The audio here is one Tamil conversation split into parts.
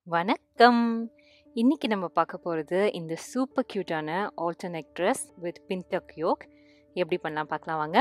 வணக்கம் இன்னைக்கு நம்ம பார்க்க போகிறது இந்த சூப்பர் க்யூட்டான alternate dress with pintuck yoke எப்படி பண்ணலாம் பார்க்கலாம் வாங்க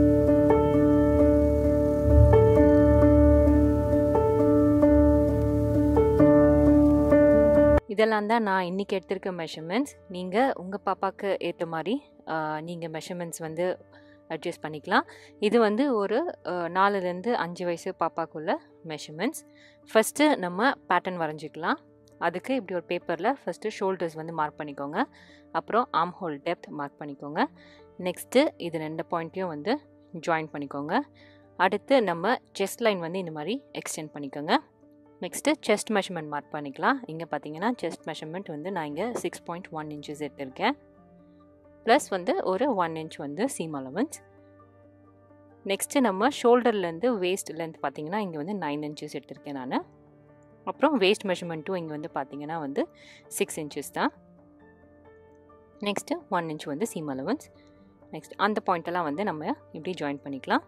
இதெல்லாம் தான் நான் இன்றைக்கி எடுத்திருக்க மெஷர்மெண்ட்ஸ் நீங்கள் உங்கள் பாப்பாவுக்கு ஏற்ற மாதிரி நீங்கள் மெஷர்மெண்ட்ஸ் வந்து அட்ஜஸ்ட் பண்ணிக்கலாம் இது வந்து ஒரு அஹ், நாலுலேருந்து அஞ்சு வயசு பாப்பாக்குள்ள மெஷர்மெண்ட்ஸ் ஃபஸ்ட்டு நம்ம பேட்டர்ன் வரைஞ்சிக்கலாம் அதுக்கு இப்படி ஒரு பேப்பரில் ஃபஸ்ட்டு ஷோல்டர்ஸ் வந்து மார்க் பண்ணிக்கோங்க அப்புறம் ஆம் ஹோல் டெப்த் மார்க் பண்ணிக்கோங்க நெக்ஸ்ட்டு இது ரெண்டு பாயிண்ட்டையும் வந்து ஜாயின் பண்ணிக்கோங்க அடுத்து நம்ம செஸ்ட் லைன் வந்து இந்த மாதிரி எக்ஸ்டெண்ட் பண்ணிக்கோங்க நெக்ஸ்ட்டு செஸ்ட் மெஷர்மெண்ட் மார்க் பண்ணிக்கலாம் இங்கே பார்த்தீங்கன்னா செஸ்ட் மெஷர்மெண்ட் வந்து நான் இங்கே சிக்ஸ் பாயிண்ட் ஒன் இன்ச்சஸ் எடுத்திருக்கேன் ப்ளஸ் வந்து ஒரு ஒன் இன்ச் வந்து சீம் அலவன்ஸ் நெக்ஸ்ட்டு நம்ம ஷோல்டர்லேருந்து வேஸ்ட் லென்த் பார்த்தீங்கன்னா இங்கே வந்து நைன் இன்ச்சஸ் எடுத்திருக்கேன் நான் அப்புறம் வேஸ்ட் மெஷர்மெண்ட்டும் இங்கே வந்து பார்த்தீங்கன்னா வந்து சிக்ஸ் இன்ச்சஸ் தான் நெக்ஸ்ட்டு ஒன் இன்ச் வந்து சீம் அலவன்ஸ் நெக்ஸ்ட் அந்த பாயிண்டெல்லாம் வந்து நம்ம இப்படி ஜாயின் பண்ணிக்கலாம்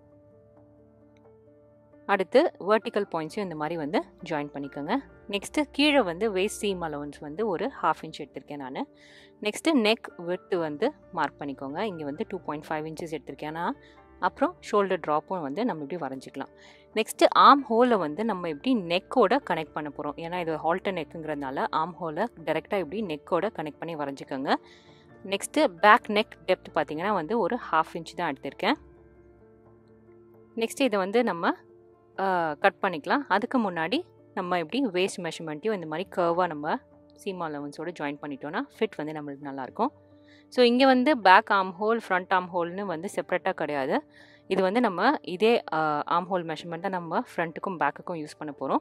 அடுத்து வெர்டிக்கல் பாயிண்ட்ஸையும் இந்த மாதிரி வந்து ஜாயின் பண்ணிக்கோங்க நெக்ஸ்ட்டு கீழே வந்து வேஸ்ட் சீம் அலவன்ஸ் வந்து ஒரு ஹாஃப் இன்ச் எடுத்திருக்கேன் நான் நெக்ஸ்ட்டு நெக் விட்டு வந்து மார்க் பண்ணிக்கோங்க இங்கே வந்து டூ பாயிண்ட் ஃபைவ் இன்ச்சஸ் எடுத்திருக்கேன் நான் அப்புறம் ஷோல்டர் ட்ராப்பும் வந்து நம்ம இப்படி வரைஞ்சிக்கலாம் நெக்ஸ்ட்டு ஆம் ஹோலை வந்து நம்ம இப்படி நெக்கோட கனெக்ட் பண்ண போகிறோம் ஏன்னா இது ஹால்டர் நெக்குங்கிறதுனால ஆம் ஹோலை டேரெக்டாக இப்படி நெக்கோட கனெக்ட் பண்ணி வரைஞ்சிக்கோங்க நெக்ஸ்ட்டு பேக் நெக் டெப்த் பார்த்தீங்கன்னா வந்து ஒரு ஹாஃப் இன்ச் தான் எடுத்திருக்கேன் நெக்ஸ்ட் இதை வந்து நம்ம கட் பண்ணிக்கலாம் அதுக்கு முன்னாடி நம்ம இப்படி வேஸ்ட் மெஷர்மெண்ட்டையும் இந்த மாதிரி கர்வாக நம்ம சீமா லெவன்ஸோடு ஜாயின் பண்ணிட்டோன்னா ஃபிட் வந்து நம்மளுக்கு நல்லாயிருக்கும் ஸோ இங்கே வந்து பேக் ஆம் ஹோல் ஃப்ரண்ட் ஆம் ஹோல்னு வந்து செப்பரேட்டாக கிடையாது இது வந்து நம்ம இதே ஆம் ஹோல் மெஷர்மெண்ட்டை நம்ம ஃப்ரண்ட்டுக்கும் பேக்குக்கும் யூஸ் பண்ண போகிறோம்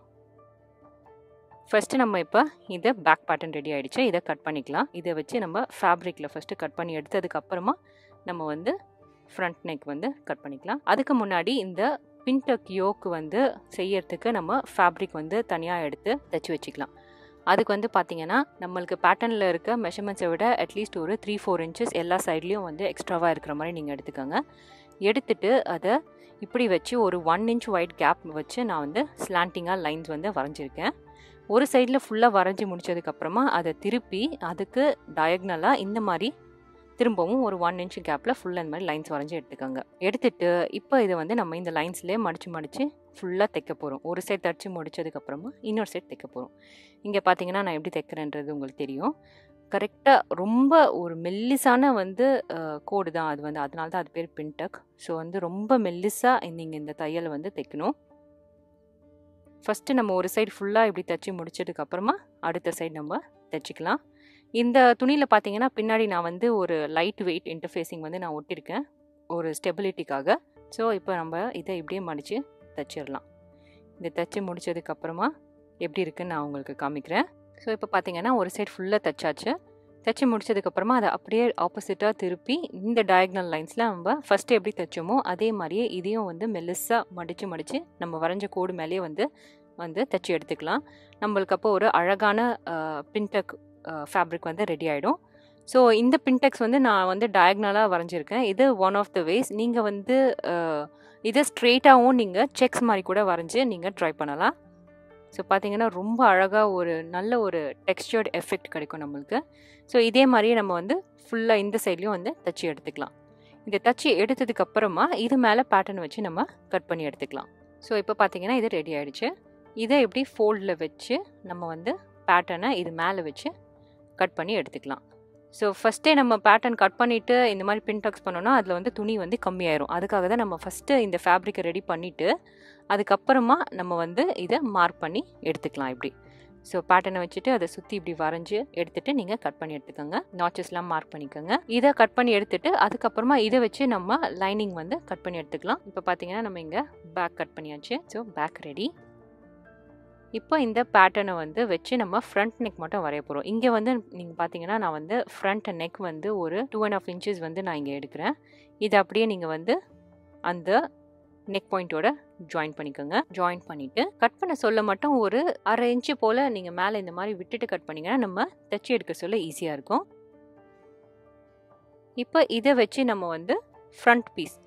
ஃபஸ்ட்டு நம்ம இப்போ இதை பேக் பேட்டர்ன் ரெடி ஆகிடுச்சு இதை கட் பண்ணிக்கலாம் இதை வச்சு நம்ம ஃபேப்ரிக்கில் ஃபஸ்ட்டு கட் பண்ணி எடுத்ததுக்கப்புறமா நம்ம வந்து ஃப்ரண்ட் நெக் வந்து கட் பண்ணிக்கலாம் அதுக்கு முன்னாடி இந்த பின்டக் யோக்கு வந்து செய்யறதுக்கு நம்ம ஃபேப்ரிக் வந்து தனியாக எடுத்து தைச்சி வச்சுக்கலாம் அதுக்கு வந்து பார்த்தீங்கன்னா நம்மளுக்கு பேட்டர்னில் இருக்க மெஷர்மெண்ட்ஸை விட அட்லீஸ்ட் ஒரு த்ரீ ஃபோர் இன்ச்சஸ் எல்லா சைட்லேயும் வந்து எக்ஸ்ட்ராவாக இருக்கிற மாதிரி நீங்கள் எடுத்துக்கோங்க எடுத்துட்டு அதை இப்படி வச்சு ஒரு ஒன் இன்ச் ஒயிட் கேப் வச்சு நான் வந்து ஸ்லாண்டிங்காக லைன்ஸ் வந்து வரைஞ்சிருக்கேன் ஒரு சைடில் ஃபுல்லாக வரைஞ்சி முடிச்சதுக்கப்புறமா அதை திருப்பி அதுக்கு டயக்னலாக இந்த மாதிரி திரும்பவும் ஒரு ஒன் இன்ச் கேப்பில் ஃபுல்லாக இந்த மாதிரி லைன்ஸ் வரைஞ்சி எடுத்துக்கோங்க எடுத்துட்டு இப்போ இதை வந்து நம்ம இந்த லைன்ஸ்லேயே மடித்து மடித்து ஃபுல்லாக தைக்க போகிறோம் ஒரு சைட் தச்சு முடிச்சதுக்கப்புறமா இன்னொரு சைட் தைக்க போகிறோம் இங்கே பார்த்தீங்கன்னா நான் எப்படி தைக்கிறேன்றது உங்களுக்கு தெரியும் கரெக்டாக ரொம்ப ஒரு மெல்லிசான வந்து கோடு தான் அது வந்து அதனால தான் அது பேர் பின்டக் ஸோ வந்து ரொம்ப மெல்லிஸாக நீங்கள் இந்த தையலை வந்து தைக்கணும் ஃபஸ்ட்டு நம்ம ஒரு சைடு ஃபுல்லாக இப்படி தைச்சி முடிச்சதுக்கப்புறமா அடுத்த சைடு நம்ம தைச்சிக்கலாம் இந்த துணியில் பார்த்தீங்கன்னா பின்னாடி நான் வந்து ஒரு லைட் வெயிட் இன்டர்ஃபேஸிங் வந்து நான் ஒட்டியிருக்கேன் ஒரு ஸ்டெபிலிட்டிக்காக ஸோ இப்போ நம்ம இதை இப்படியே மடித்து தைச்சிடலாம் இதை தைச்சி முடிச்சதுக்கப்புறமா எப்படி இருக்குன்னு நான் உங்களுக்கு காமிக்கிறேன் ஸோ இப்போ பார்த்தீங்கன்னா ஒரு சைடு ஃபுல்லாக தைச்சாச்சு தைச்சி முடிச்சதுக்கப்புறமா அதை அப்படியே ஆப்போசிட்டாக திருப்பி இந்த டயக்னல் லைன்ஸில் நம்ம ஃபஸ்ட்டு எப்படி தைச்சோமோ அதே மாதிரியே இதையும் வந்து மெல்லிஸாக மடித்து மடித்து நம்ம வரைஞ்ச கோடு மேலேயே வந்து வந்து தைச்சி எடுத்துக்கலாம் நம்மளுக்கு அப்போ ஒரு அழகான பின்டக் ஃபேப்ரிக் வந்து ரெடி ஆகிடும் ஸோ இந்த பின்டெக்ஸ் வந்து நான் வந்து டயக்னலாக வரைஞ்சிருக்கேன் இது ஒன் ஆஃப் த வேஸ் நீங்கள் வந்து இதை ஸ்ட்ரெயிட்டாகவும் நீங்கள் செக்ஸ் மாதிரி கூட வரைஞ்சி நீங்கள் ட்ரை பண்ணலாம் ஸோ பார்த்தீங்கன்னா ரொம்ப அழகாக ஒரு நல்ல ஒரு டெக்ஸ்டர்ட் எஃபெக்ட் கிடைக்கும் நம்மளுக்கு ஸோ இதே மாதிரியே நம்ம வந்து ஃபுல்லாக இந்த சைட்லேயும் வந்து தச்சு எடுத்துக்கலாம் இதை தச்சு எடுத்ததுக்கப்புறமா இது மேலே பேட்டர்ன் வச்சு நம்ம கட் பண்ணி எடுத்துக்கலாம் ஸோ இப்போ பார்த்தீங்கன்னா இது ரெடி ஆகிடுச்சு இதை இப்படி ஃபோல்டில் வச்சு நம்ம வந்து பேட்டர்னை இது மேலே வச்சு கட் பண்ணி எடுத்துக்கலாம் ஸோ ஃபஸ்ட்டே நம்ம பேட்டர்ன் கட் பண்ணிவிட்டு இந்த மாதிரி பின்டாக்ஸ் பண்ணோன்னா அதில் வந்து துணி வந்து கம்மியாயிரும் அதுக்காக தான் நம்ம ஃபஸ்ட்டு இந்த ஃபேப்ரிக்கை ரெடி பண்ணிவிட்டு அதுக்கப்புறமா நம்ம வந்து இதை மார்க் பண்ணி எடுத்துக்கலாம் இப்படி ஸோ பேட்டர்னை வச்சுட்டு அதை சுற்றி இப்படி வரைஞ்சி எடுத்துகிட்டு நீங்கள் கட் பண்ணி எடுத்துக்கோங்க நாச்சஸ்லாம் மார்க் பண்ணிக்கோங்க இதை கட் பண்ணி எடுத்துகிட்டு அதுக்கப்புறமா இதை வச்சு நம்ம லைனிங் வந்து கட் பண்ணி எடுத்துக்கலாம் இப்போ பார்த்தீங்கன்னா நம்ம இங்கே பேக் கட் பண்ணியாச்சு ஸோ பேக் ரெடி இப்போ இந்த பேட்டர்னை வந்து வச்சு நம்ம ஃப்ரண்ட் நெக் மட்டும் வரைய போகிறோம் இங்கே வந்து நீங்கள் பார்த்தீங்கன்னா நான் வந்து ஃப்ரண்ட் நெக் வந்து ஒரு டூ அண்ட் ஆஃப் இன்ச்சஸ் வந்து நான் இங்கே எடுக்கிறேன் இது அப்படியே நீங்கள் வந்து அந்த நெக் பாயிண்ட்டோட ஜாயின் பண்ணிக்கோங்க ஜாயின் பண்ணிவிட்டு கட் பண்ண சொல்ல மட்டும் ஒரு அரை இன்ச்சு போல் நீங்கள் மேலே இந்த மாதிரி விட்டுட்டு கட் பண்ணிங்கன்னா நம்ம தைச்சி எடுக்க சொல்ல ஈஸியாக இருக்கும் இப்போ இதை வச்சு நம்ம வந்து ஃப்ரண்ட் பீஸ்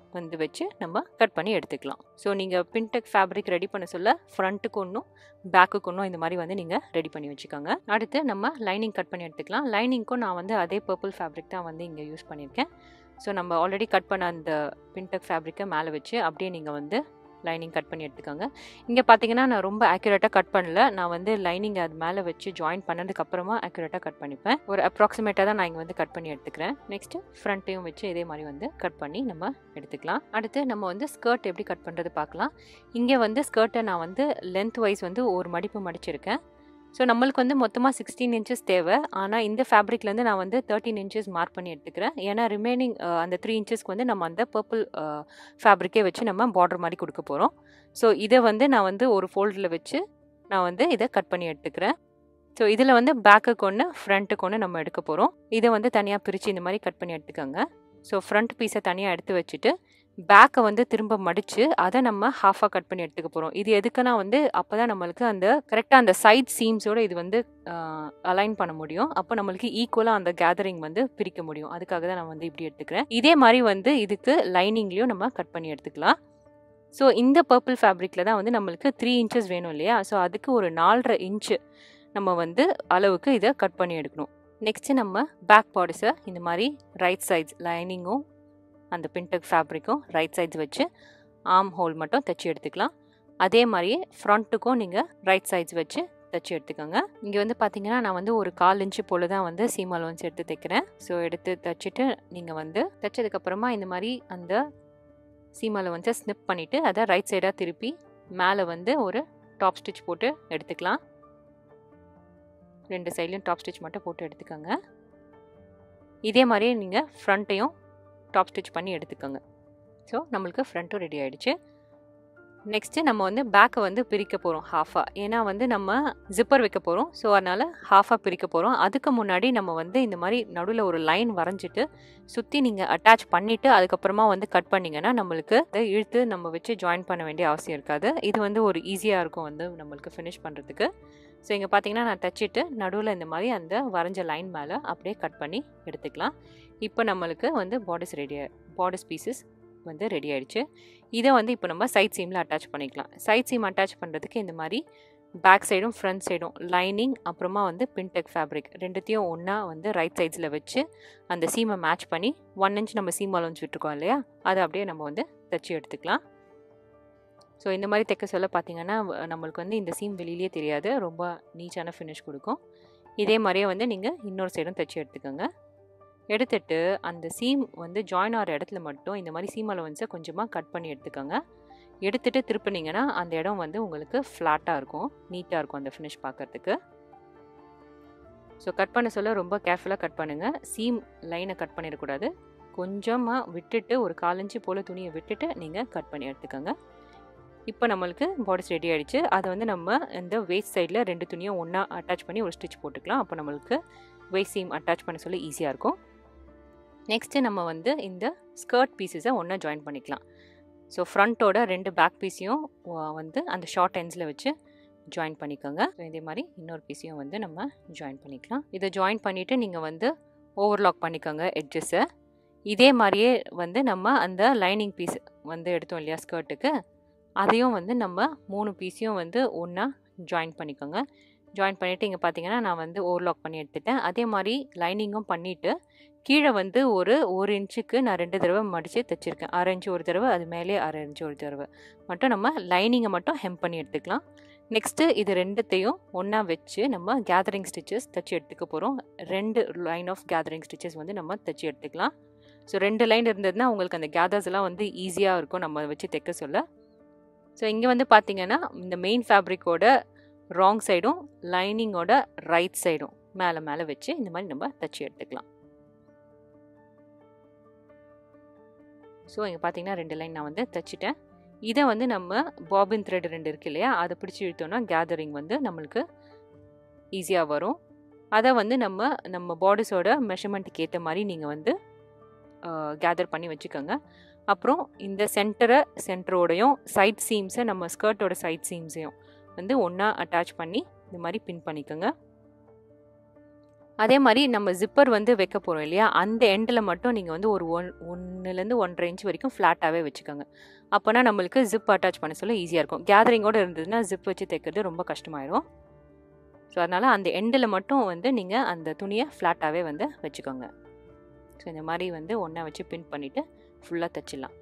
வந்து வச்சு நம்ம கட் பண்ணி எடுத்துக்கலாம் ஸோ நீங்கள் பின்டெக் ஃபேப்ரிக் ரெடி பண்ண சொல்ல ஃப்ரண்ட்டுக்கு ஒன்றும் பேக்குக்கு ஒன்றும் இந்த மாதிரி வந்து நீங்கள் ரெடி பண்ணி வச்சுக்கோங்க அடுத்து நம்ம லைனிங் கட் பண்ணி எடுத்துக்கலாம் லைனிங்க்கும் நான் வந்து அதே பர்பிள் ஃபேப்ரிக் தான் வந்து இங்கே யூஸ் பண்ணியிருக்கேன் ஸோ நம்ம ஆல்ரெடி கட் பண்ண அந்த பின்டெக் ஃபேப்ரிக்கை மேலே வச்சு அப்படியே நீங்கள் வந்து லைனிங் கட் பண்ணி எடுத்துக்கோங்க இங்கே பார்த்தீங்கன்னா நான் ரொம்ப ஆக்யூரேட்டாக கட் பண்ணல நான் வந்து லைனிங் அது மேலே வச்சு ஜாயின் பண்ணதுக்கப்புறமா ஆக்யூரேட்டாக கட் பண்ணிப்பேன் ஒரு அப்ராக்சிமேட்டாக தான் நான் இங்கே வந்து கட் பண்ணி எடுத்துக்கிறேன் நெக்ஸ்ட்டு ஃப்ரண்ட்டையும் வச்சு இதே மாதிரி வந்து கட் பண்ணி நம்ம எடுத்துக்கலாம் அடுத்து நம்ம வந்து ஸ்கர்ட் எப்படி கட் பண்ணுறது பார்க்கலாம் இங்கே வந்து ஸ்கர்ட்டை நான் வந்து லென்த் வைஸ் வந்து ஒரு மடிப்பு மடிச்சிருக்கேன் ஸோ நம்மளுக்கு வந்து மொத்தமாக சிக்ஸ்டீன் இன்ச்சஸ் தேவை ஆனால் இந்த ஃபேப்ரிக்லேருந்து நான் வந்து தேர்ட்டின் இன்ச்சஸ் மார்க் பண்ணி எடுத்துக்கிறேன் ஏன்னா ரிமைனிங் அந்த த்ரீ இன்ச்சஸ்க்கு வந்து நம்ம அந்த பர்பிள் ஃபேப்ரிக்கே வச்சு நம்ம பார்டர் மாதிரி கொடுக்க போகிறோம் ஸோ இதை வந்து நான் வந்து ஒரு ஃபோல்டில் வச்சு நான் வந்து இதை கட் பண்ணி எடுத்துக்கிறேன் ஸோ இதில் வந்து பேக்குக்கு ஒன்று ஃப்ரண்ட்டுக்கு ஒன்று நம்ம எடுக்க போகிறோம் இதை வந்து தனியாக பிரித்து இந்த மாதிரி கட் பண்ணி எடுத்துக்கோங்க ஸோ ஃப்ரண்ட் பீஸை தனியாக எடுத்து வச்சுட்டு பேக்கை வந்து திரும்ப மடித்து அதை நம்ம ஹாஃபாக கட் பண்ணி எடுத்துக்க போகிறோம் இது எதுக்குன்னா வந்து அப்போ தான் நம்மளுக்கு அந்த கரெக்டாக அந்த சைட் சீம்ஸோடு இது வந்து அலைன் பண்ண முடியும் அப்போ நம்மளுக்கு ஈக்குவலாக அந்த கேதரிங் வந்து பிரிக்க முடியும் அதுக்காக தான் நான் வந்து இப்படி எடுத்துக்கிறேன் இதே மாதிரி வந்து இதுக்கு லைனிங்லேயும் நம்ம கட் பண்ணி எடுத்துக்கலாம் ஸோ இந்த பர்பிள் ஃபேப்ரிக்கில் தான் வந்து நம்மளுக்கு த்ரீ இன்ச்சஸ் வேணும் இல்லையா ஸோ அதுக்கு ஒரு நாலரை இன்ச்சு நம்ம வந்து அளவுக்கு இதை கட் பண்ணி எடுக்கணும் நெக்ஸ்ட்டு நம்ம பேக் பாடிஸை இந்த மாதிரி ரைட் சைட்ஸ் லைனிங்கும் அந்த பின்டெக் ஃபேப்ரிக்கும் ரைட் சைட்ஸ் வச்சு ஆம் ஹோல் மட்டும் தைச்சி எடுத்துக்கலாம் அதே மாதிரியே ஃப்ரண்ட்டுக்கும் நீங்கள் ரைட் சைட்ஸ் வச்சு தைச்சி எடுத்துக்கோங்க இங்கே வந்து பார்த்தீங்கன்னா நான் வந்து ஒரு கால் இன்ச்சு போல் தான் வந்து சீம் அலோன்ஸ் எடுத்து தைக்கிறேன் ஸோ எடுத்து தைச்சிட்டு நீங்கள் வந்து தைச்சதுக்கப்புறமா இந்த மாதிரி அந்த சீம் அலோன்ஸை ஸ்னிப் பண்ணிவிட்டு அதை ரைட் சைடாக திருப்பி மேலே வந்து ஒரு டாப் ஸ்டிச் போட்டு எடுத்துக்கலாம் ரெண்டு சைட்லையும் டாப் ஸ்டிச் மட்டும் போட்டு எடுத்துக்கோங்க இதே மாதிரியே நீங்கள் ஃப்ரண்ட்டையும் டாப் ஸ்டிச் பண்ணி எடுத்துக்கோங்க ஸோ நம்மளுக்கு ஃப்ரண்ட்டும் ரெடி ஆகிடுச்சு நெக்ஸ்ட்டு நம்ம வந்து பேக்கை வந்து பிரிக்க போகிறோம் ஹாஃபாக ஏன்னா வந்து நம்ம ஜிப்பர் வைக்க போகிறோம் ஸோ அதனால் ஹாஃபாக பிரிக்க போகிறோம் அதுக்கு முன்னாடி நம்ம வந்து இந்த மாதிரி நடுவில் ஒரு லைன் வரைஞ்சிட்டு சுற்றி நீங்கள் அட்டாச் பண்ணிவிட்டு அதுக்கப்புறமா வந்து கட் பண்ணிங்கன்னா நம்மளுக்கு இதை இழுத்து நம்ம வச்சு ஜாயின் பண்ண வேண்டிய அவசியம் இருக்காது இது வந்து ஒரு ஈஸியாக இருக்கும் வந்து நம்மளுக்கு ஃபினிஷ் பண்ணுறதுக்கு ஸோ இங்கே பார்த்தீங்கன்னா நான் தச்சுட்டு நடுவில் இந்த மாதிரி அந்த வரைஞ்ச லைன் மேலே அப்படியே கட் பண்ணி எடுத்துக்கலாம் இப்போ நம்மளுக்கு வந்து பாடிஸ் ரெடி பாடிஸ் பீசஸ் வந்து ரெடி ஆயிடுச்சு இதை வந்து இப்போ நம்ம சைட் சீமில் அட்டாச் பண்ணிக்கலாம் சைட் சீம் அட்டாச் பண்ணுறதுக்கு இந்த மாதிரி பேக் சைடும் ஃப்ரண்ட் சைடும் லைனிங் அப்புறமா வந்து பின்டெக் ஃபேப்ரிக் ரெண்டுத்தையும் ஒன்றா வந்து ரைட் சைட்ஸில் வச்சு அந்த சீமை மேட்ச் பண்ணி ஒன் இன்ச் நம்ம சீம் அலோன்ஸ் விட்டுருக்கோம் இல்லையா அதை அப்படியே நம்ம வந்து தைச்சி எடுத்துக்கலாம் ஸோ இந்த மாதிரி தைக்க சொல்ல பார்த்தீங்கன்னா நம்மளுக்கு வந்து இந்த சீம் வெளியிலேயே தெரியாது ரொம்ப நீச்சான ஃபினிஷ் கொடுக்கும் இதே மாதிரியே வந்து நீங்கள் இன்னொரு சைடும் தைச்சி எடுத்துக்கோங்க எடுத்துட்டு அந்த சீம் வந்து ஜாயின் ஆகிற இடத்துல மட்டும் இந்த மாதிரி சீம் அலவன்ஸை கொஞ்சமாக கட் பண்ணி எடுத்துக்கோங்க எடுத்துகிட்டு திருப்பினீங்கன்னா அந்த இடம் வந்து உங்களுக்கு ஃப்ளாட்டாக இருக்கும் நீட்டாக இருக்கும் அந்த ஃபினிஷ் பார்க்குறதுக்கு ஸோ கட் பண்ண சொல்ல ரொம்ப கேர்ஃபுல்லாக கட் பண்ணுங்கள் சீம் லைனை கட் பண்ணிடக்கூடாது கொஞ்சமாக விட்டுட்டு ஒரு காலஞ்சி போல் துணியை விட்டுட்டு நீங்கள் கட் பண்ணி எடுத்துக்கோங்க இப்போ நம்மளுக்கு பாடிஸ் ரெடி ஆகிடுச்சு அதை வந்து நம்ம இந்த வேஸ்ட் சைடில் ரெண்டு துணியும் ஒன்றா அட்டாச் பண்ணி ஒரு ஸ்டிச் போட்டுக்கலாம் அப்போ நம்மளுக்கு வேஸ்ட் சீம் அட்டாச் பண்ண சொல்ல ஈஸியாக இருக்கும் நெக்ஸ்ட்டு நம்ம வந்து இந்த ஸ்கர்ட் பீசஸை ஒன்றா ஜாயின் பண்ணிக்கலாம் ஸோ ஃப்ரண்ட்டோட ரெண்டு பேக் பீஸையும் வந்து அந்த ஷார்ட் எண்ட்ஸில் வச்சு ஜாயின் பண்ணிக்கோங்க ஸோ இதே மாதிரி இன்னொரு பீஸையும் வந்து நம்ம ஜாயின் பண்ணிக்கலாம் இதை ஜாயின் பண்ணிவிட்டு நீங்கள் வந்து ஓவர்லாக் பண்ணிக்கோங்க எட்ஜஸை இதே மாதிரியே வந்து நம்ம அந்த லைனிங் பீஸ் வந்து எடுத்தோம் இல்லையா ஸ்கர்ட்டுக்கு அதையும் வந்து நம்ம மூணு பீஸையும் வந்து ஒன்றா ஜாயின் பண்ணிக்கோங்க ஜாயின் பண்ணிவிட்டு இங்கே பார்த்தீங்கன்னா நான் வந்து ஓவர்லாக் பண்ணி எடுத்துட்டேன் அதே மாதிரி லைனிங்கும் பண்ணிவிட்டு கீழே வந்து ஒரு ஒரு இன்ச்சுக்கு நான் ரெண்டு தடவை மடித்து தைச்சிருக்கேன் அரை இன்ச்சு ஒரு தடவை அது மேலே அரை இன்ச்சு ஒரு தடவை மட்டும் நம்ம லைனிங்கை மட்டும் ஹெம் பண்ணி எடுத்துக்கலாம் நெக்ஸ்ட்டு இது ரெண்டுத்தையும் ஒன்றா வச்சு நம்ம கேதரிங் ஸ்டிச்சஸ் தைச்சி எடுத்துக்க போகிறோம் ரெண்டு லைன் ஆஃப் கேதரிங் ஸ்டிச்சஸ் வந்து நம்ம தைச்சி எடுத்துக்கலாம் ஸோ ரெண்டு லைன் இருந்ததுன்னா உங்களுக்கு அந்த கேதர்ஸ் எல்லாம் வந்து ஈஸியாக இருக்கும் நம்ம வச்சு தைக்க சொல்ல ஸோ இங்கே வந்து பார்த்தீங்கன்னா இந்த மெயின் ஃபேப்ரிக்கோட ராங் சைடும் லைனிங்கோட ரைட் சைடும் மேலே மேலே வச்சு இந்த மாதிரி நம்ம தைச்சி எடுத்துக்கலாம் ஸோ இங்கே பார்த்தீங்கன்னா ரெண்டு லைன் நான் வந்து தைச்சிட்டேன் இதை வந்து நம்ம பாபின் த்ரெட் ரெண்டு இருக்கு இல்லையா அதை பிடிச்சி இழுத்தோன்னா கேதரிங் வந்து நம்மளுக்கு ஈஸியாக வரும் அதை வந்து நம்ம நம்ம பாடிஸோட மெஷர்மெண்ட்டுக்கு ஏற்ற மாதிரி நீங்கள் வந்து கேதர் பண்ணி வச்சுக்கோங்க அப்புறம் இந்த சென்டரை சென்டரோடையும் சைட் சீம்ஸை நம்ம ஸ்கர்ட்டோட சைட் சீம்ஸையும் வந்து ஒன்றா அட்டாச் பண்ணி இந்த மாதிரி பின் பண்ணிக்கோங்க அதே மாதிரி நம்ம ஜிப்பர் வந்து வைக்க போகிறோம் இல்லையா அந்த எண்டில் மட்டும் நீங்கள் வந்து ஒரு ஒன் ஒன்றுலேருந்து ஒன்றரை இன்ச் வரைக்கும் ஃப்ளாட்டாகவே வச்சுக்கோங்க அப்போனா நம்மளுக்கு ஜிப் அட்டாச் பண்ண சொல்ல ஈஸியாக இருக்கும் கேதரிங்கோடு இருந்ததுன்னா ஜிப் வச்சு தைக்கிறது ரொம்ப கஷ்டமாயிடும் ஸோ அதனால் அந்த எண்டில் மட்டும் வந்து நீங்கள் அந்த துணியை ஃப்ளாட்டாகவே வந்து வச்சுக்கோங்க ஸோ இந்த மாதிரி வந்து ஒன்றா வச்சு பின் பண்ணிவிட்டு ஃபுல்லாக தைச்சிடலாம்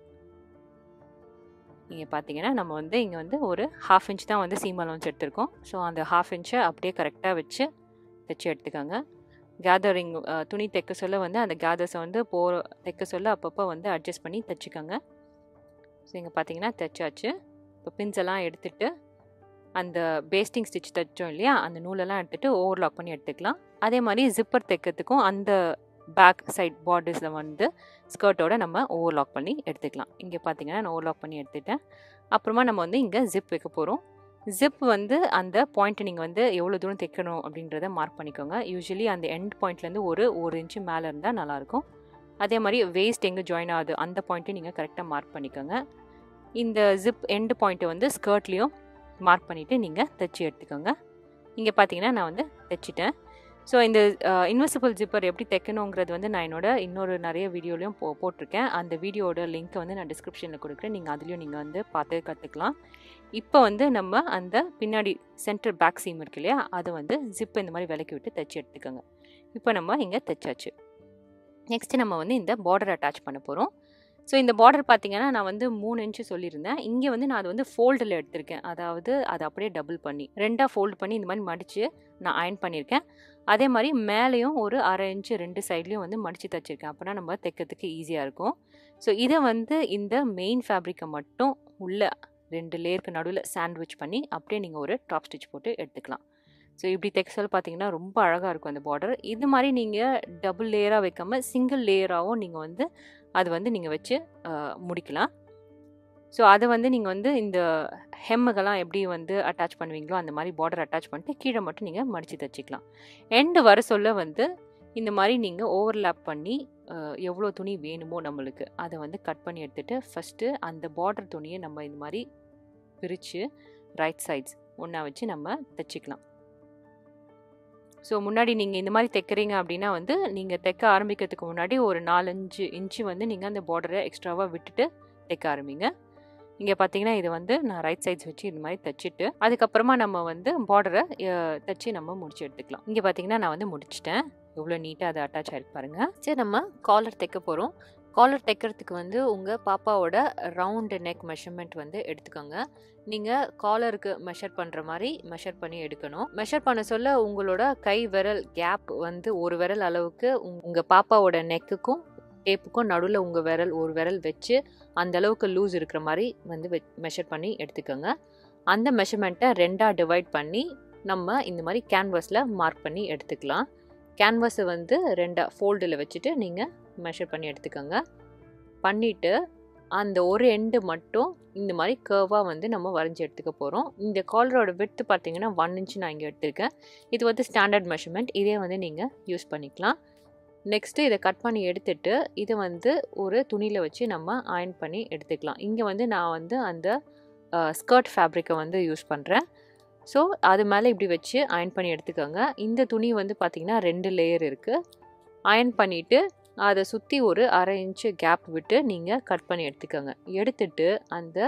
நீங்கள் பார்த்தீங்கன்னா நம்ம வந்து இங்கே வந்து ஒரு ஹாஃப் இன்ச் தான் வந்து சீம் அலோன்ஸ் எடுத்திருக்கோம் ஸோ அந்த ஹாஃப் இன்ச்சை அப்படியே கரெக்டாக வச்சு தைச்சி எடுத்துக்கோங்க கேதரிங் துணி தைக்க சொல்ல வந்து அந்த கேதர்ஸை வந்து போகிற தைக்க சொல்ல அப்பப்போ வந்து அட்ஜஸ்ட் பண்ணி தைச்சிக்கோங்க ஸோ இங்கே பார்த்தீங்கன்னா தைச்சாச்சு இப்போ பின்ஸ் எல்லாம் எடுத்துகிட்டு அந்த பேஸ்டிங் ஸ்டிச் தைச்சோம் இல்லையா அந்த நூலெல்லாம் எடுத்துகிட்டு ஓவர்லாக் பண்ணி எடுத்துக்கலாம் அதே மாதிரி ஜிப்பர் தைக்கிறதுக்கும் அந்த பேக் சைட் பார்டர்ஸில் வந்து ஸ்கர்ட்டோட நம்ம ஓவர்லாக் பண்ணி எடுத்துக்கலாம் இங்கே பார்த்தீங்கன்னா நான் ஓவர்லாக் பண்ணி எடுத்துட்டேன் அப்புறமா நம்ம வந்து இங்கே ஜிப் வைக்க போகிறோம் ஜிப் வந்து அந்த பாயிண்ட்டை நீங்கள் வந்து எவ்வளோ தூரம் தைக்கணும் அப்படின்றத மார்க் பண்ணிக்கோங்க யூஸ்வலி அந்த எண்ட் பாயிண்ட்லேருந்து ஒரு ஒரு இன்ச்சு மேலே இருந்தால் நல்லாயிருக்கும் அதே மாதிரி வேஸ்ட் எங்கே ஜாயின் ஆகுது அந்த பாயிண்ட்டையும் நீங்கள் கரெக்டாக மார்க் பண்ணிக்கோங்க இந்த ஜிப் எண்டு பாயிண்ட்டை வந்து ஸ்கர்ட்லேயும் மார்க் பண்ணிவிட்டு நீங்கள் தைச்சி எடுத்துக்கோங்க இங்கே பார்த்தீங்கன்னா நான் வந்து தைச்சிட்டேன் ஸோ இந்த இன்வெசிபிள் ஜிப்பர் எப்படி தைக்கணுங்கிறது வந்து நான் என்னோட இன்னொரு நிறைய வீடியோலையும் போ போட்டிருக்கேன் அந்த வீடியோட லிங்க்கை வந்து நான் டிஸ்கிரிப்ஷனில் கொடுக்குறேன் நீங்கள் அதுலேயும் நீங்கள் வந்து பார்த்து கற்றுக்கலாம் இப்போ வந்து நம்ம அந்த பின்னாடி சென்டர் பேக் சீம் இருக்கு இல்லையா அதை வந்து ஜிப்பை இந்த மாதிரி விலக்கி விட்டு தைச்சி எடுத்துக்கோங்க இப்போ நம்ம இங்கே தைச்சாச்சு நெக்ஸ்ட்டு நம்ம வந்து இந்த பார்டர் அட்டாச் பண்ண போகிறோம் ஸோ இந்த பார்டர் பார்த்தீங்கன்னா நான் வந்து மூணு இன்ச்சு சொல்லியிருந்தேன் இங்கே வந்து நான் அது வந்து ஃபோல்டில் எடுத்திருக்கேன் அதாவது அதை அப்படியே டபுள் பண்ணி ரெண்டாக ஃபோல்டு பண்ணி இந்த மாதிரி மடித்து நான் அயன் பண்ணியிருக்கேன் அதே மாதிரி மேலேயும் ஒரு அரை இன்ச்சு ரெண்டு சைட்லேயும் வந்து மடித்து தைச்சிருக்கேன் அப்போனா நம்ம தைக்கிறதுக்கு ஈஸியாக இருக்கும் ஸோ இதை வந்து இந்த மெயின் ஃபேப்ரிக்கை மட்டும் உள்ள ரெண்டு லேயருக்கு நடுவில் சாண்ட்விச் பண்ணி அப்படியே நீங்கள் ஒரு டாப் ஸ்டிச் போட்டு எடுத்துக்கலாம் ஸோ இப்படி தைக்க சொல்ல பார்த்தீங்கன்னா ரொம்ப அழகாக இருக்கும் அந்த பார்டர் இது மாதிரி நீங்கள் டபுள் லேயராக வைக்காமல் சிங்கிள் லேயராகவும் நீங்கள் வந்து அது வந்து நீங்கள் வச்சு முடிக்கலாம் ஸோ அதை வந்து நீங்கள் வந்து இந்த ஹெம்முகெல்லாம் எப்படி வந்து அட்டாச் பண்ணுவீங்களோ அந்த மாதிரி பார்டர் அட்டாச் பண்ணிட்டு கீழே மட்டும் நீங்கள் மடித்து தைச்சிக்கலாம் எண்டு வர சொல்ல வந்து இந்த மாதிரி நீங்கள் ஓவர்லேப் பண்ணி எவ்வளோ துணி வேணுமோ நம்மளுக்கு அதை வந்து கட் பண்ணி எடுத்துகிட்டு ஃபஸ்ட்டு அந்த பார்டர் துணியை நம்ம இந்த மாதிரி பிரித்து ரைட் சைட்ஸ் ஒன்றா வச்சு நம்ம தைச்சிக்கலாம் ஸோ முன்னாடி நீங்கள் இந்த மாதிரி தைக்கிறீங்க அப்படின்னா வந்து நீங்கள் தைக்க ஆரம்பிக்கிறதுக்கு முன்னாடி ஒரு நாலஞ்சு இன்ச்சு வந்து நீங்கள் அந்த பார்டரை எக்ஸ்ட்ராவாக விட்டுட்டு தைக்க ஆரம்பிங்க இங்கே பார்த்தீங்கன்னா இது வந்து நான் ரைட் சைட்ஸ் வச்சு இந்த மாதிரி தைச்சிட்டு அதுக்கப்புறமா நம்ம வந்து பார்டரை தைச்சி நம்ம முடிச்சு எடுத்துக்கலாம் இங்கே பார்த்தீங்கன்னா நான் வந்து முடிச்சிட்டேன் எவ்வளோ நீட்டாக அதை அட்டாச் ஆகிருக்கு பாருங்கள் சரி நம்ம காலர் தைக்க போகிறோம் காலர் தைக்கிறதுக்கு வந்து உங்கள் பாப்பாவோட ரவுண்டு நெக் மெஷர்மெண்ட் வந்து எடுத்துக்கோங்க நீங்கள் காலருக்கு மெஷர் பண்ணுற மாதிரி மெஷர் பண்ணி எடுக்கணும் மெஷர் பண்ண சொல்ல உங்களோட கை விரல் கேப் வந்து ஒரு விரல் அளவுக்கு உங்கள் பாப்பாவோட நெக்குக்கும் டேப்புக்கும் நடுவில் உங்கள் விரல் ஒரு விரல் வச்சு அந்த அளவுக்கு லூஸ் இருக்கிற மாதிரி வந்து மெஷர் பண்ணி எடுத்துக்கோங்க அந்த மெஷர்மெண்ட்டை ரெண்டாக டிவைட் பண்ணி நம்ம இந்த மாதிரி கேன்வாஸில் மார்க் பண்ணி எடுத்துக்கலாம் கேன்வாஸை வந்து ரெண்டாக ஃபோல்டில் வச்சுட்டு நீங்கள் மெஷர் பண்ணி எடுத்துக்கோங்க பண்ணிவிட்டு அந்த ஒரு எண்டு மட்டும் இந்த மாதிரி கர்வாக வந்து நம்ம வரைஞ்சி எடுத்துக்க போகிறோம் இந்த காலரோட விட்டு பார்த்தீங்கன்னா ஒன் இன்ச் நான் இங்கே எடுத்திருக்கேன் இது வந்து ஸ்டாண்டர்ட் மெஷர்மெண்ட் இதே வந்து நீங்கள் யூஸ் பண்ணிக்கலாம் நெக்ஸ்ட்டு இதை கட் பண்ணி எடுத்துட்டு இதை வந்து ஒரு துணியில் வச்சு நம்ம அயன் பண்ணி எடுத்துக்கலாம் இங்கே வந்து நான் வந்து அந்த ஸ்கர்ட் ஃபேப்ரிக்கை வந்து யூஸ் பண்ணுறேன் ஸோ அது மேலே இப்படி வச்சு அயன் பண்ணி எடுத்துக்கோங்க இந்த துணி வந்து பார்த்திங்கன்னா ரெண்டு லேயர் இருக்குது அயன் பண்ணிவிட்டு அதை சுற்றி ஒரு அரை இன்ச்சு கேப் விட்டு நீங்கள் கட் பண்ணி எடுத்துக்கோங்க எடுத்துட்டு அந்த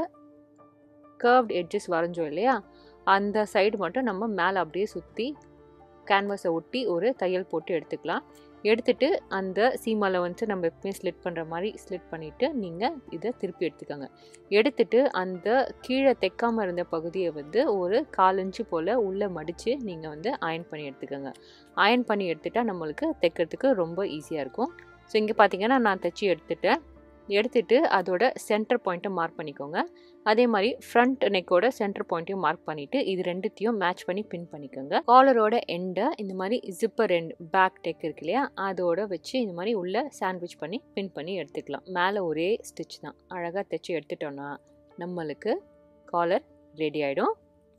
கர்வ்ட் எட்ஜஸ் வரைஞ்சோம் இல்லையா அந்த சைடு மட்டும் நம்ம மேலே அப்படியே சுற்றி கேன்வாஸை ஒட்டி ஒரு தையல் போட்டு எடுத்துக்கலாம் எடுத்துட்டு அந்த சீமாவில் வந்து நம்ம எப்பவுமே ஸ்லிட் பண்ணுற மாதிரி ஸ்லிட் பண்ணிவிட்டு நீங்கள் இதை திருப்பி எடுத்துக்கோங்க எடுத்துட்டு அந்த கீழே தைக்காமல் இருந்த பகுதியை வந்து ஒரு கால் இன்ச்சு போல் உள்ளே மடித்து நீங்கள் வந்து அயன் பண்ணி எடுத்துக்கோங்க அயன் பண்ணி எடுத்துட்டால் நம்மளுக்கு தைக்கிறதுக்கு ரொம்ப ஈஸியாக இருக்கும் ஸோ இங்கே பார்த்தீங்கன்னா நான் தைச்சி எடுத்துட்டேன் எடுத்துட்டு அதோட சென்டர் பாயிண்ட்டை மார்க் பண்ணிக்கோங்க அதே மாதிரி ஃப்ரண்ட் நெக்கோட சென்டர் பாயிண்ட்டையும் மார்க் பண்ணிவிட்டு இது ரெண்டுத்தையும் மேட்ச் பண்ணி பின் பண்ணிக்கோங்க காலரோட எண்டை இந்த மாதிரி ஜிப்பர் எண்ட் பேக் டெக் இருக்கு இல்லையா அதோட வச்சு இந்த மாதிரி உள்ள சாண்ட்விச் பண்ணி பின் பண்ணி எடுத்துக்கலாம் மேலே ஒரே ஸ்டிச் தான் அழகாக தைச்சி எடுத்துட்டோன்னா நம்மளுக்கு காலர் ரெடி ஆகிடும்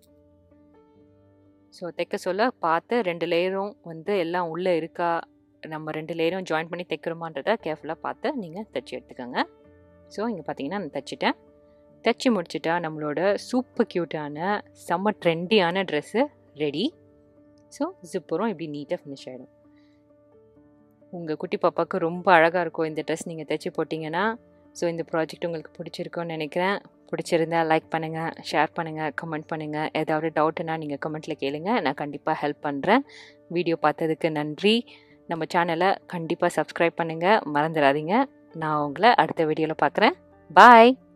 ஸோ தைக்க சொல்ல பார்த்து ரெண்டு லேயரும் வந்து எல்லாம் உள்ளே இருக்கா நம்ம ரெண்டு லேயரும் ஜாயின் பண்ணி தைக்கிறோமான்றதை கேர்ஃபுல்லாக பார்த்து நீங்கள் தைச்சி எடுத்துக்கோங்க ஸோ இங்கே பார்த்தீங்கன்னா நான் தைச்சிட்டேன் தைச்சி முடிச்சிட்டா நம்மளோட சூப்பர் க்யூட்டான செம்ம ட்ரெண்டியான ட்ரெஸ்ஸு ரெடி ஸோ ஜிப்பரும் இப்படி நீட்டாக ஃபினிஷ் ஆகிடும் உங்கள் குட்டி பாப்பாவுக்கு ரொம்ப அழகாக இருக்கும் இந்த ட்ரெஸ் நீங்கள் தைச்சி போட்டிங்கன்னா ஸோ இந்த ப்ராஜெக்ட் உங்களுக்கு பிடிச்சிருக்கும்னு நினைக்கிறேன் பிடிச்சிருந்தா லைக் பண்ணுங்கள் ஷேர் பண்ணுங்கள் கமெண்ட் பண்ணுங்கள் ஏதாவது டவுட்டுன்னா நீங்கள் கமெண்ட்டில் கேளுங்க நான் கண்டிப்பாக ஹெல்ப் பண்ணுறேன் வீடியோ பார்த்ததுக்கு நன்றி நம்ம சேனலை கண்டிப்பாக சப்ஸ்கிரைப் பண்ணுங்கள் மறந்துடாதீங்க நான் உங்களை அடுத்த வீடியோவில் பார்க்குறேன் பாய்